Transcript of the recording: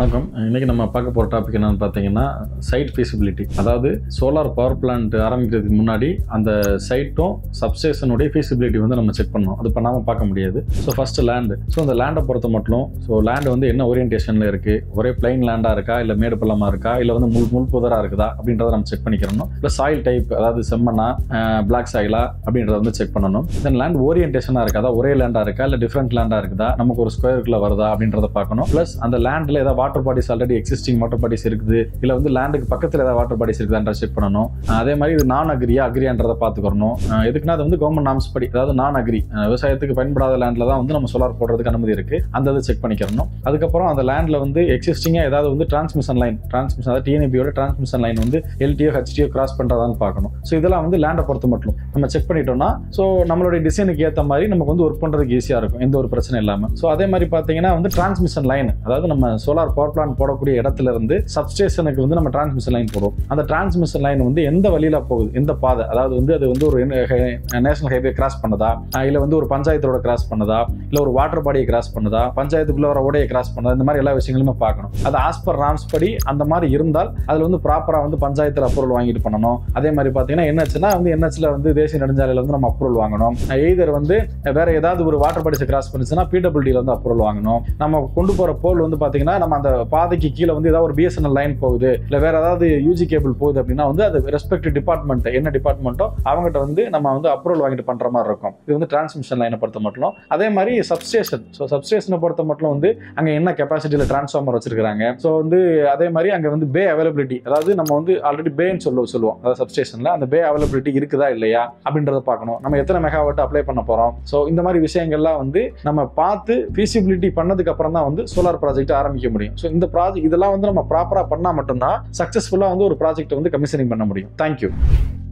வணக்கம் இன்னைக்கு நம்ம பார்க்க போகிற டாபிக் என்னன்னு பார்த்தீங்கன்னா சைட் ஃபீசிபிலிட்டி அதாவது சோலார் பவர் பிளான்ட் ஆரம்பிக்கிறதுக்கு முன்னாடி அந்த சைட்டும் சப்ஸ்டேஷனுடைய ஃபீசிபிலிட்டி வந்து நம்ம செக் பண்ணோம் அது பண்ணாமல் பார்க்க முடியாது ஸோ ஃபர்ஸ்ட் லேண்டு ஸோ அந்த லேண்டை பொறுத்த மட்டும் ஸோ லேண்ட் வந்து என்ன ஓரியன்டேஷனில் இருக்குது ஒரே பிளைன் லேண்டாக இருக்கா இல்லை மேடு பள்ளமாக இருக்கா இல்லை வந்து முள் முள் புதராக இருக்குதா அப்படின்றத நம்ம செக் பண்ணிக்கிறணும் ப்ளஸ் சாயில் டைப் அதாவது செம்மண்ணா பிளாக் சாயிலா அப்படின்றத வந்து செக் பண்ணணும் தென் லேண்ட் ஓரியன்டேஷனாக இருக்கா அதாவது ஒரே லேண்டாக இருக்கா இல்லை டிஃப்ரெண்ட் லேண்டாக இருக்குதா நமக்கு ஒரு ஸ்கொயருக்குள்ள வருதா அப்படின்றத பார்க்கணும் ப்ளஸ் அந்த லேண்டில் ஏதாவது water bodies already existing water bodies இருக்குது இல்லை வந்து லேண்டுக்கு பக்கத்தில் ஏதாவது வாட்டர் பாடிஸ் இருக்குதான்ற செக் பண்ணணும் அஹ் அதே மாதிரி இது நான் அக்ரியா அக்ரியான்றதை பார்த்துக்கணும் அஹ் எதுக்குன்னா அது வந்து கவர்மெண்ட் நாம்ஸ் படி அதாவது நான் அக்ரி விவசாயத்துக்கு பயன்படாத லேண்டில் தான் வந்து நம்ம சோலார் போடுறதுக்கு அனுமதி இருக்குது அந்த இதை செக் பண்ணிக்கிறணும் அதுக்கப்புறம் அந்த லேண்டில் வந்து எக்ஸிஸ்டிங்காக ஏதாவது வந்து டிரான்ஸ்மிஷன் லைன் டிரான்ஸ்மிஷன் அதாவது டிஎன்பியோட டிரான்ஸ்மிஷன் லைன் வந்து எல்டிஓ ஹெச்டிஓ கிராஸ் பண்ணுறதான்னு பார்க்கணும் ஸோ இதெல்லாம் வந்து லேண்டை பொறுத்த மட்டும் நம்ம செக் பண்ணிட்டோம்னா ஸோ நம்மளுடைய டிசைனுக்கு ஏற்ற மாதிரி நமக்கு வந்து ஒர்க் பண்ணுறதுக்கு ஈஸியாக இருக்கும் எந்த ஒரு பிரச்சனை இல்லாமல் ஸோ அதே மாதிரி பார்த்தீங்கன்னா வந்து டிரான்ஸ்மிஷன் லைன் அதாவது நம்ம சோலார் பவர் பிளான்ட் போடக்கூடிய இடத்துல இருந்து சப்ஸ்டேஷனுக்கு வந்து நம்ம டிரான்ஸ்மிஷன் லைன் போடுவோம் அந்த டிரான்ஸ்மிஷன் லைன் வந்து எந்த வழியில போகுது எந்த பாதை அதாவது வந்து அது வந்து ஒரு நேஷனல் ஹைவே கிராஸ் பண்ணதா இல்லை வந்து ஒரு பஞ்சாயத்தோட கிராஸ் பண்ணதா இல்லை ஒரு வாட்டர் பாடியை கிராஸ் பண்ணுதா பஞ்சாயத்துக்குள்ள வர ஓடையை கிராஸ் பண்ணதா இந்த மாதிரி எல்லா விஷயங்களுமே பார்க்கணும் அது ஆஸ் பர் ராம்ஸ் படி அந்த மாதிரி இருந்தால் அதில் வந்து ப்ராப்பராக வந்து பஞ்சாயத்தில் அப்ரூவல் வாங்கிட்டு பண்ணணும் அதே மாதிரி பார்த்தீங்கன்னா என்ஹெச்னா வந்து என்ஹெச்ல வந்து தேசிய நெடுஞ்சாலையில் வந்து நம்ம அப்ரூவல் வாங்கணும் எய்தர் வந்து வேற ஏதாவது ஒரு வாட்டர் பாடிஸை கிராஸ் பண்ணுச்சுன்னா பிடபிள்யூடியில் வந்து அப்ரூவல் வாங்கணும் நம்ம கொண்டு போகிற போல் வந்து பார்த்தீங்கன்னா நம்ம அந்த பாதைக்கு கீழே வந்து ஏதாவது ஒரு பிஎஸ்என்எல் லைன் போகுது இல்லை வேற ஏதாவது யூஜி கேபிள் போகுது அப்படின்னா வந்து அது ரெஸ்பெக்டிவ் டிபார்ட்மெண்ட் என்ன டிபார்ட்மெண்ட்டோ அவங்ககிட்ட வந்து நம்ம வந்து அப்ரூவல் வாங்கிட்டு பண்ற மாதிரி இருக்கும் இது வந்து டிரான்ஸ்மிஷன் லைனை பொறுத்த மட்டும் அதே மாதிரி சப்ஸ்டேஷன் ஸோ சப்ஸ்டேஷனை பொறுத்த மட்டும் வந்து அங்கே என்ன கெப்பாசிட்டியில் டிரான்ஸ்ஃபார்மர் வச்சிருக்காங்க ஸோ வந்து அதே மாதிரி அங்கே வந்து பே அவைலபிலிட்டி அதாவது நம்ம வந்து ஆல்ரெடி பேன்னு சொல்ல சொல்லுவோம் அதாவது சப்ஸ்டேஷனில் அந்த பே அவைலபிலிட்டி இருக்குதா இல்லையா அப்படின்றத பார்க்கணும் நம்ம எத்தனை மெகாவாட் அப்ளை பண்ண போகிறோம் ஸோ இந்த மாதிரி விஷயங்கள்லாம் வந்து நம்ம பார்த்து ஃபீசிபிலிட்டி பண்ணதுக்கு அப்புறம் தான் வந்து சோலார் ப்ராஜெக்ட் ஆரம்பிக்க முடியும் ஸோ இந்த ப்ராஜெக்ட் இதெல்லாம் வந்து நம்ம ப்ராப்பராக பண்ணால் மட்டும்தான் சக்ஸஸ்ஃபுல்லாக வந்து ஒரு ப்ராஜெக்ட் வந்து கமிஷனிங் பண்ண முடியும் தேங்க்யூ